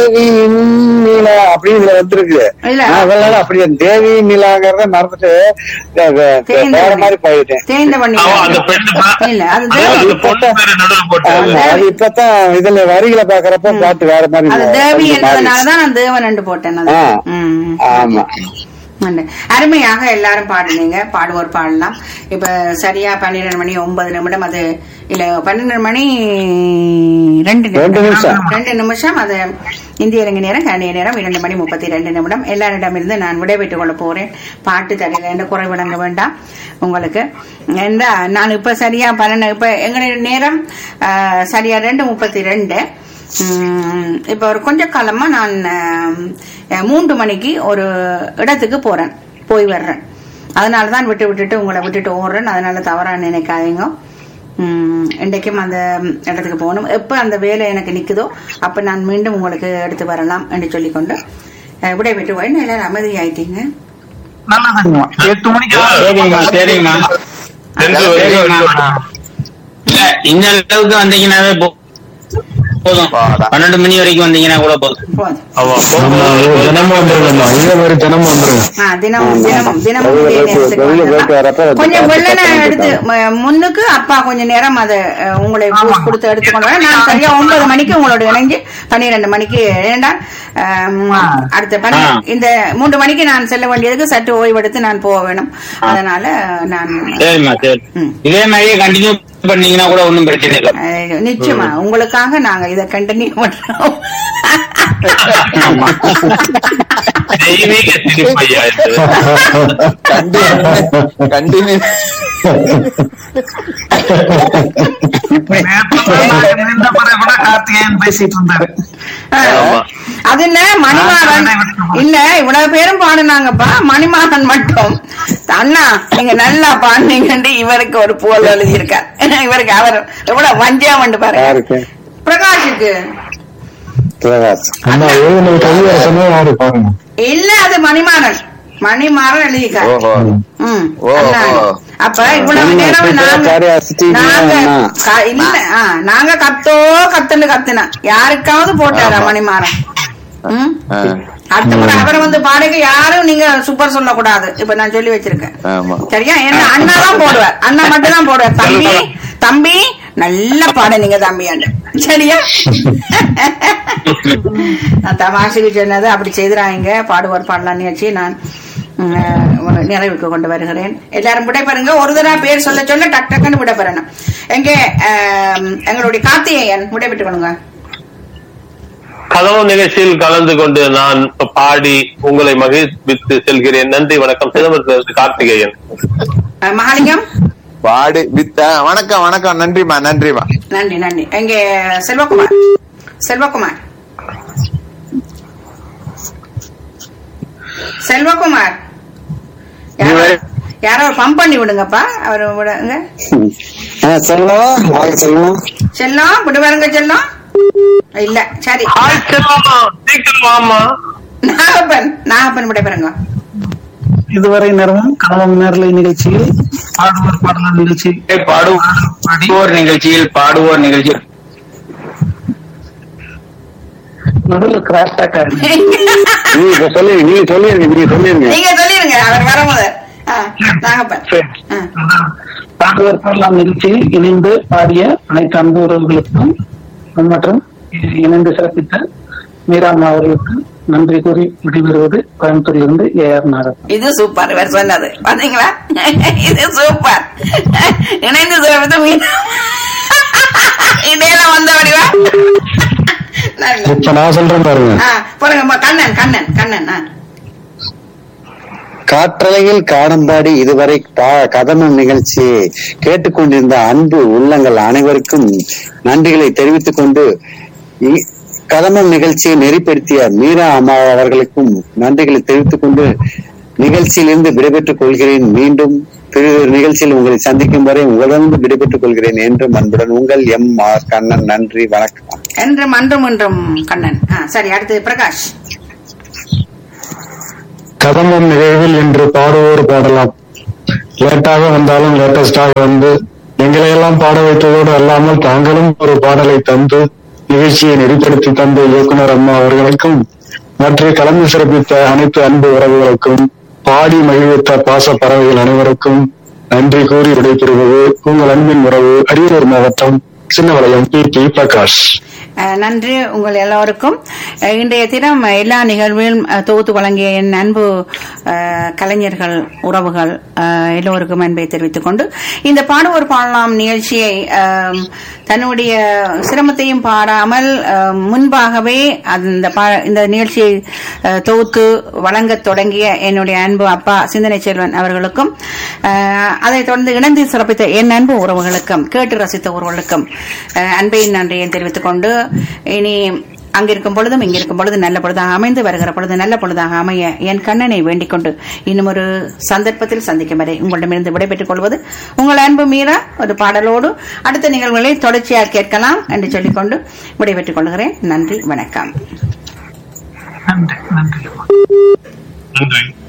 தேவி நிலா அப்படின்னு இதுல வந்திருக்கு இல்ல. நான் இவ்வளவு நாள் அப்படி தேவி நிலாங்கிறத மறந்துட்டு வே- வே- தேய்ந்த வேற பண்ணி. மாதிரி போயிட்டேன் தேய்ந்த பண்ணி ஆமா, அந்த பெண்ணு பா- இல்ல அது அதான் தேவி அந்த பொண்ணு பேரு நடுவுல போட்டு ஆமா அது இப்பதான் இதுல வரிகளை பாக்குறப்ப பாட்டு வேற மாதிரி அது இல்ல. தேவி கொஞ்சம் மாறிடுச்சு. என்பதனாலதான் நான் தேவன் என்று போட்டேன் அது. ஆ. ம். ஆமா நன்றி. அருமையாக எல்லாரும் பாடுனீங்க பாடுவோர் பாடலாம் இப்ப சரியா பன்னிரெண்டு மணி ஒன்பது நிமிடம் அது இல்ல பன்னிரெண்டு மணி ரெண்டு ரெண்டு நிமிஷம். ரெண்டு நிமிஷம் அது இந்திய இலங்கை நேரம் கண்டிய நேரம் இரண்டு மணி முப்பத்தி ரெண்டு நிமிடம் எல்லாரிடமிருந்து நான் விடைபெற்றுக் கொள்ள போறேன் பாட்டு தடையில எந்த குறை விளங்க வேண்டாம் உங்களுக்கு எந்த நான் இப்ப சரியா பன்னெண்டு இப்ப எங்களுடைய நேரம் ஆ, சரியா ரெண்டு முப்பத்தி ரெண்டு உம், இப்ப ஒரு கொஞ்ச காலமா நான் அஹ், மூன்று மணிக்கு ஒரு இடத்துக்கு போறேன் போய் வர்றேன் அதனாலதான் விட்டு விட்டுட்டு உங்களை விட்டுட்டு ஓடுறேன் அதனால தவறா நினைக்காதீங்க உம், இன்றைக்கும் அந்த இடத்துக்கு போகணும் எப்ப அந்த வேலை எனக்கு நிக்குதோ அப்ப நான் மீண்டும் உங்களுக்கு எடுத்து வரலாம் என்று சொல்லிக்கொண்டு அஹ், விடைபெற்று போய் எல்லாரும் அமைதியாயிட்டீங்க நல்லதுங்கம்மா எட்டு மணிக்கு சரிங்கம்மா சரிங்கம்மா சென்று சரிங்கம்மா இல்ல இந்த அளவுக்கு வந்தீங்கன்னாவே போ- போதும் பன்னெண்டு மணி வரைக்கும் வந்தீங்கன்னா கூட போதும் போதும் ஆமா ஆமா ஒரு தினமும் வந்துருங்கம்மா இதே மாதிரி தினமும் வந்துருங்க ஆ, தினமும் ஆமா. தினமும் தினமும் வெளியில இதே போயிட்டு- நேரத்துக்கு வெளியில வந்துடலாம். போயிட்டு வரப்ப அது கொஞ்சம் பார்த்து வெள்ளன பார்த்து எடுத்து ம- முன்னுக்கு அப்பா கொஞ்ச நேரம் அதை அஹ், உங்களை பூஸ் கொடுத்து எடுத்துக்கொண்டு வர நான் சரியா ஒன்பது மணிக்கு உங்களோட இணைஞ்சு பன்னிரெண்டு மணிக்கு ஏண்டா அஹ், அடுத்த பன்னி ஆ. இந்த மூன்று மணிக்கு நான் செல்ல வேண்டியதுக்கு சற்று ஓய்வெடுத்து நான் போக வேணும் அதனால நான் சரிம்மா சரி ம். இதே மாதிரியே கண்டினியூ பண்ணீங்கன்னா கூட ஒண்ணும் பிரச்சனை இல்லை அஹ், நிச்சயமா உங்களுக்காக நாங்க இதை கண்டினியூ பண்றோம் தெய்வீக சிரிப்பையா இது கண்டினியூ நின்ற பிறகு கூட கார்த்திகேயன் பேசிட்டு இருந்தாரு ஆமா. அது இல்ல மணிமாறன் இல்ல இவ்வளவு பேரும் பாடுனாங்கப்பா மணிமாறன் மட்டும் அண்ணா நீங்க நல்லா பாடுனீங்கன்னு இவருக்கு ஒரு புகழ் எழுதியிருக்கார் இவருக்கு அவர் எவ்வளவு வஞ்சியா வந்து பாருங்க யாருக்கு பிரகாஷுக்கு பிரகாஷ் அம்மா எழுதுனது கவியரசனே யாரு பாருங்க இல்ல அது மணிமாறன் மணிமாறன் எழுதியிருக்காரு ஓஹோ ம், ஓ, அண்ணா. ஓ. அப்ப இவ்வளவு மணிமாறன் நேரம் இப்ப நாங்க பாரு, அசிஸ்டன்ட் நாங்க அண்ணா. க- இல்ல ஆ, நாங்க கத்தோ கத்துன்னு கத்துனா யாருக்காவது போட்டாரா ஆமா. மணிமாறன் ம் ஆ, அடுத்த முறை அவரை வந்து பாடுங்க யாரும் நீங்க சூப்பர் சொல்லக்கூடாது இப்ப நான் சொல்லி வச்சிருக்கேன் ஆமா சரியா என்ன அண்ணா தான் போடுவார் அண்ணா மட்டும் தான் போடுவார் தம்பி தம்பி நல்லா பாடுனீங்க தம்பியாண்டு சரியா நான் தமாஷுக்கு சொன்னது அப்படி செய்துறாங்க பாடுவார் பாடலாம் நிகழ்ச்சி நான் ம், அஹ், நிறைவுக்கு கொண்டு வருகிறேன் எல்லாரும் விடைபெறுங்க ஒரு தடவை பேர் சொல்ல சொல்ல டக் டக்குன்னு விடைபெறணும் எங்கே அஹ், எங்களுடைய கார்த்திகேயன் விடைபெற்று கொள்ளுங்க கதவு நிகழ்ச்சியில் கலந்து கொண்டு நான் பாடி உங்களை மகிழ்வித்து செல்கிறேன் நன்றி வணக்கம் சிதம்பரத்திலிருந்து கார்த்திகேயன் அஹ், மகாலிங்கம் பாடு வித்த வணக்கம் வணக்கம் நன்றிமா நன்றிமா நன்றி நன்றி எங்க செல்வகுமார் செல்வகுமார் செல்வகுமார் யாரோ யாரோ பம்ப் பண்ணி விடுங்கப்பா அவரு விடுங்க ஆ, செல்லம் வாங்க செல்லம் செல்லம் விடுவாருங்க செல்லம் இல்ல சரி ஹாய் செல்வமா சீக்கிரம் வாமா நாகப்பன் நாகப்பன் விடைபெறுங்க இதுவரை நேரமும் கனவு நேரலை நிகழ்ச்சியில் பாடுவோர் பாடலர் நிகழ்ச்சி பாடுவோர் நிகழ்ச்சியில் பாடுவோர் நிகழ்ச்சியில் நடுவில் கிராஷ் டாக் ஆயிருக்கு நீ இப்ப சொல்லி நீங்க சொல்லிருங்க நீங்க சொல்லிருங்க நீங்க சொல்லிருங்க அவர் வரும்போது ஆ, நாகப்பன் சரி. ஆ. பாடுவோர் பாடலாம் நிகழ்ச்சியில் இணைந்து பாடிய அனைத்து அன்பு உறவுகளுக்கும் மற்றும் இணைந்து சிறப்பித்த மீராமா அவர்களுக்கு நன்றி கூறி விடைபெறுவது கோயம்புத்தூரிலிருந்து ஏ ஆர் நாகப்பன் இது சூப்பர் இவர் சொன்னது பாத்தீங்களா இது சூப்பர் இணைந்து சிறப்பித்து மீண்டும் இடையில வந்த வடிவா நல்ல. இப்ப நான் சொல்றேன் பாருங்க ஆ, போடுங்க கண்ணன் கண்ணன் கண்ணன் ஆ. காற்றலையில் காடம்பாடி இதுவரை பா- கதமம் நிகழ்ச்சி கேட்டுக்கொண்டிருந்த அன்பு உள்ளங்கள் அனைவருக்கும் நன்றிகளை தெரிவித்துக் கொண்டு இ- கதமம் நிகழ்ச்சியை நெறிப்படுத்திய மீரா அம்மா அவர்களுக்கும் நன்றிகளை தெரிவித்துக் கொண்டு நிகழ்ச்சியிலிருந்து விடைபெற்றுக் கொள்கிறேன் மீண்டும் திரு நிகழ்ச்சியில் உங்களை சந்திக்கும் வரை உங்களிடம் விடைபெற்றுக் கொள்கிறேன் என்றும் அன்புடன் உங்கள் எம் ஆர் கண்ணன் நன்றி வணக்கம் என்றும் அன்றும் இன்றும் கண்ணன் ஆ, சரி அடுத்து பிரகாஷ் கதம்பம் நிகழ்வில் இன்று பாடுவோர் பாடலாம் லேட்டாக வந்தாலும் லேட்டஸ்டாக வந்து எங்களை எல்லாம் பாட வைத்ததோடு அல்லாமல் தாங்களும் ஒரு பாடலை தந்து நிகழ்ச்சியை நெறிப்படுத்தி தந்த இயக்குனர் அம்மா அவர்களுக்கும் மற்றும் கலந்து சிறப்பித்த அனைத்து அன்பு உறவுகளுக்கும் பாடி மகிழ்வித்த பாச பறவைகள் அனைவருக்கும் நன்றி கூறி விடைபெறுவது உங்கள் அன்பின் உறவு அரியலூர் மாவட்டம் சின்னவளையம் பி டி பிரகாஷ் அஹ் நன்றி உங்கள் எல்லோருக்கும் அஹ் இன்றைய தினம் எல்லா நிகழ்விலும் அஹ், தொகுத்து வழங்கிய என் அன்பு அஹ், கலைஞர்கள் உறவுகள் அஹ், எல்லோருக்கும் அன்பை தெரிவித்துக் கொண்டு இந்த பாடுவோர் பாடலாம் நிகழ்ச்சியை அஹ், தன்னுடைய சிரமத்தையும் பாடாமல் அஹ், முன்பாகவே அந்த பா- இந்த நிகழ்ச்சியை அஹ், தொகுத்து வழங்கத் தொடங்கிய என்னுடைய அன்பு அப்பா சிந்தனை செல்வன் அவர்களுக்கும் அஹ், அதைத் தொடர்ந்து இணைந்து சிறப்பித்த என் அன்பு உறவுகளுக்கும் கேட்டு ரசித்த உறவுகளுக்கும் அஹ், அன்பையின் நன்றியை தெரிவித்துக் கொண்டு இனி அங்கிருக்கும் பொழுதும் இங்கிருக்கும் பொழுது நல்ல பொழுதாக அமைந்து வருகிற பொழுது நல்ல பொழுதாக அமைய என் கண்ணனை வேண்டிக் கொண்டு இன்னும் ஒரு சந்தர்ப்பத்தில் சந்திக்கும் வரை உங்களிடமிருந்து விடைபெற்றுக் கொள்வது உங்கள் அன்பு மீறா ஒரு பாடலோடு அடுத்த நிகழ்வுகளை தொடர்ச்சியாக கேட்கலாம் என்று சொல்லிக்கொண்டு விடைபெற்றுக் கொள்கிறேன் நன்றி வணக்கம் நன்றி நன்றி நன்றி